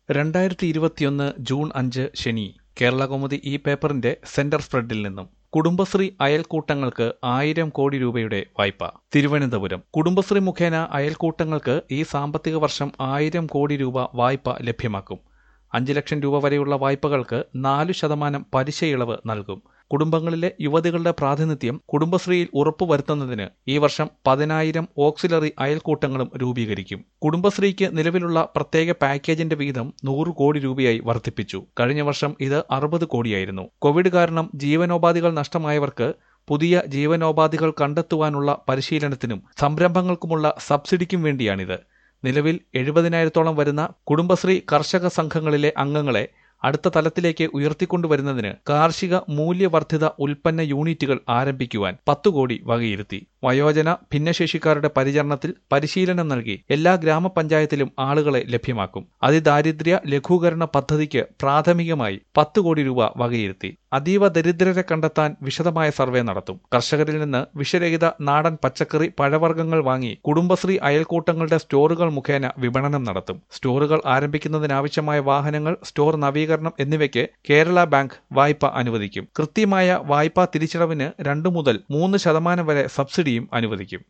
രണ്ടായിരത്തി ഇരുപത്തിയൊന്ന് ജൂൺ അഞ്ച് ശനി കേരളകൗമുദി ഈ പേപ്പറിന്റെ സെന്റർ സ്പ്രെഡിൽ നിന്നും കുടുംബശ്രീ അയൽക്കൂട്ടങ്ങൾക്ക് ആയിരം കോടി രൂപയുടെ വായ്പ തിരുവനന്തപുരം കുടുംബശ്രീ മുഖേന അയൽക്കൂട്ടങ്ങൾക്ക് ഈ സാമ്പത്തിക വർഷം ആയിരം കോടി രൂപ വായ്പ ലഭ്യമാക്കും അഞ്ച് ലക്ഷം രൂപ വരെയുള്ള വായ്പകൾക്ക് നാലു ശതമാനം പലിശ ഇളവ് നൽകും കുടുംബങ്ങളിലെ യുവതികളുടെ പ്രാതിനിധ്യം കുടുംബശ്രീയിൽ ഉറപ്പുവരുത്തുന്നതിന് ഈ വർഷം പതിനായിരം ഓക്സിലറി അയൽക്കൂട്ടങ്ങളും രൂപീകരിക്കും കുടുംബശ്രീക്ക് നിലവിലുള്ള പ്രത്യേക പാക്കേജിന്റെ വീതം നൂറ് കോടി രൂപയായി വർദ്ധിപ്പിച്ചു കഴിഞ്ഞ വർഷം ഇത് അറുപത് കോടിയായിരുന്നു കോവിഡ് കാരണം ജീവനോപാധികൾ നഷ്ടമായവർക്ക് പുതിയ ജീവനോപാധികൾ കണ്ടെത്തുവാനുള്ള പരിശീലനത്തിനും സംരംഭങ്ങൾക്കുമുള്ള സബ്സിഡിക്കും വേണ്ടിയാണിത് നിലവിൽ എഴുപതിനായിരത്തോളം വരുന്ന കുടുംബശ്രീ കർഷക സംഘങ്ങളിലെ അംഗങ്ങളെ അടുത്ത തലത്തിലേക്ക് ഉയർത്തിക്കൊണ്ടുവരുന്നതിന് കാർഷിക മൂല്യവർദ്ധിത ഉൽപ്പന്ന യൂണിറ്റുകൾ ആരംഭിക്കുവാൻ പത്തു കോടി വകയിരുത്തി വയോജന ഭിന്നശേഷിക്കാരുടെ പരിചരണത്തിൽ പരിശീലനം നൽകി എല്ലാ ഗ്രാമപഞ്ചായത്തിലും ആളുകളെ ലഭ്യമാക്കും അതിദാരിദ്ര്യ ലഘൂകരണ പദ്ധതിക്ക് പ്രാഥമികമായി പത്ത് കോടി രൂപ വകയിരുത്തി അതീവ ദരിദ്രരെ കണ്ടെത്താൻ വിശദമായ സർവേ നടത്തും കർഷകരിൽ നിന്ന് വിഷരഹിത നാടൻ പച്ചക്കറി പഴവർഗ്ഗങ്ങൾ വാങ്ങി കുടുംബശ്രീ അയൽക്കൂട്ടങ്ങളുടെ സ്റ്റോറുകൾ മുഖേന വിപണനം നടത്തും സ്റ്റോറുകൾ ആരംഭിക്കുന്നതിനാവശ്യമായ വാഹനങ്ങൾ സ്റ്റോർ നവീകരണം എന്നിവയ്ക്ക് കേരള ബാങ്ക് വായ്പ അനുവദിക്കും കൃത്യമായ വായ്പാ തിരിച്ചടവിന് രണ്ടു മുതൽ മൂന്ന് ശതമാനം വരെ സബ്സിഡിയും അനുവദിക്കും